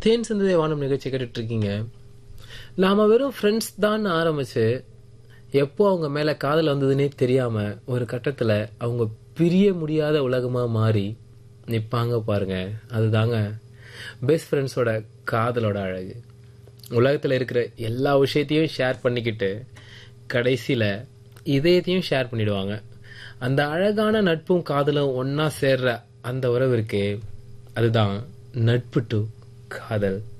தேன் சிந்ததை வானம் நிகழ்ச்சி கேட்டுட்டு இருக்கீங்க நாம வெறும் ஃப்ரெண்ட்ஸ் தான் ஆரம்பிச்சு எப்போ அவங்க மேல காதல் வந்ததுன்னே தெரியாம ஒரு கட்டத்துல அவங்க பிரிய முடியாத உலகமா மாறி நிப்பாங்க பாருங்க அதுதாங்க பெஸ்ட் ஃப்ரெண்ட்ஸோட காதலோட அழகு உலகத்துல இருக்கிற எல்லா விஷயத்தையும் ஷேர் பண்ணிக்கிட்டு கடைசியில இதயத்தையும் ஷேர் பண்ணிடுவாங்க அந்த அழகான நட்பும் காதலும் ஒன்னா சேர்ற அந்த உறவு இருக்கே அதுதான் நட்பு டு காதல்